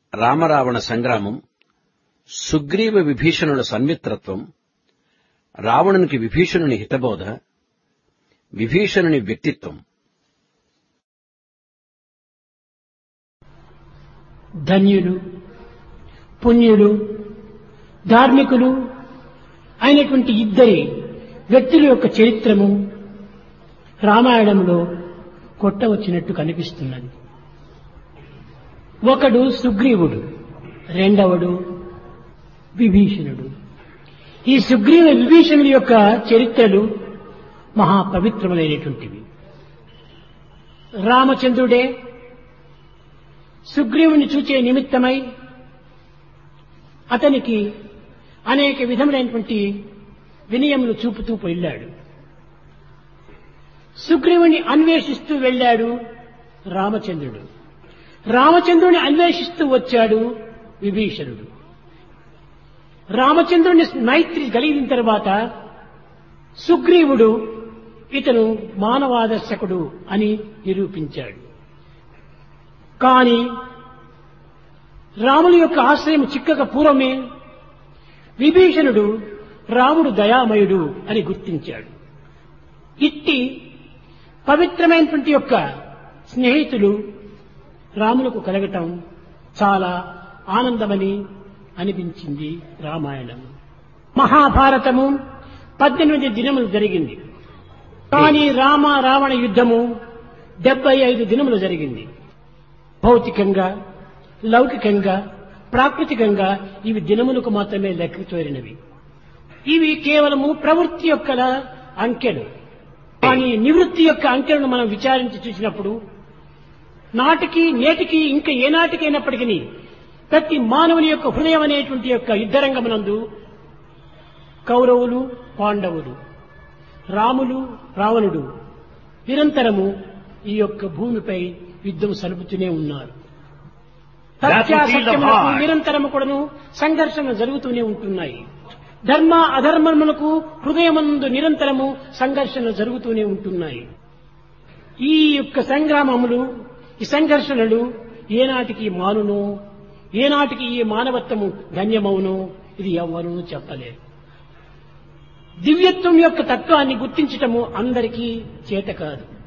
రామరావణ సంగ్రామం సుగ్రీవ విభీషణుల సన్మిత్రత్వం రావణునికి విభీషణుని హితబోధ విభీషణుని వ్యక్తిత్వం ధన్యులు పుణ్యులు ధార్మికులు అయినటువంటి ఇద్దరి వ్యక్తుల యొక్క చరిత్రము రామాయణంలో కొట్టవచ్చినట్టు కనిపిస్తున్నది ఒకడు సుగ్రీవుడు రెండవడు విభీషణుడు ఈ సుగ్రీవ విభీషణుల యొక్క చరిత్రలు మహా పవిత్రములైనటువంటివి రామచంద్రుడే సుగ్రీవుని చూచే నిమిత్తమై అతనికి అనేక విధములైనటువంటి వినయములు చూపుతూ వెళ్ళాడు సుగ్రీవుని అన్వేషిస్తూ వెళ్ళాడు రామచంద్రుడు రామచంద్రుని అన్వేషిస్తూ వచ్చాడు విభీషణుడు రామచంద్రుని మైత్రి కలిగిన తర్వాత సుగ్రీవుడు ఇతను మానవాదర్శకుడు అని నిరూపించాడు కాని రాముని యొక్క ఆశ్రయం చిక్కక పూర్వమే విభీషణుడు రాముడు దయామయుడు అని గుర్తించాడు ఇట్టి పవిత్రమైనటువంటి యొక్క స్నేహితులు రాములకు కలగటం చాలా ఆనందమని అనిపించింది రామాయణం మహాభారతము పద్దెనిమిది దినములు జరిగింది కానీ రామ రావణ యుద్ధము డెబ్బై ఐదు దినములు జరిగింది భౌతికంగా లౌకికంగా ప్రాకృతికంగా ఇవి దినములకు మాత్రమే లెక్క చేరినవి ఇవి కేవలము ప్రవృత్తి యొక్క అంకెలు కానీ నివృత్తి యొక్క అంకెలను మనం విచారించి చూసినప్పుడు నాటికి నేటికి ఇంకా ఏనాటికైనప్పటికీ ప్రతి మానవుని యొక్క హృదయం అనేటువంటి యొక్క యుద్ధరంగమునందు కౌరవులు పాండవులు రాములు రావణుడు నిరంతరము ఈ యొక్క భూమిపై యుద్ధం సలుపుతూనే ఉన్నారు సత్యాసత్యములకు నిరంతరము కూడాను సంఘర్షణ జరుగుతూనే ఉంటున్నాయి ధర్మ అధర్మములకు హృదయమందు నిరంతరము సంఘర్షణ జరుగుతూనే ఉంటున్నాయి ఈ యొక్క సంగ్రామములు ఈ సంఘర్షణలు ఏనాటికి మానునో ఏనాటికి ఈ మానవత్వము ధన్యమవునో ఇది ఎవ్వరూ చెప్పలేరు దివ్యత్వం యొక్క తత్వాన్ని గుర్తించటము అందరికీ చేత కాదు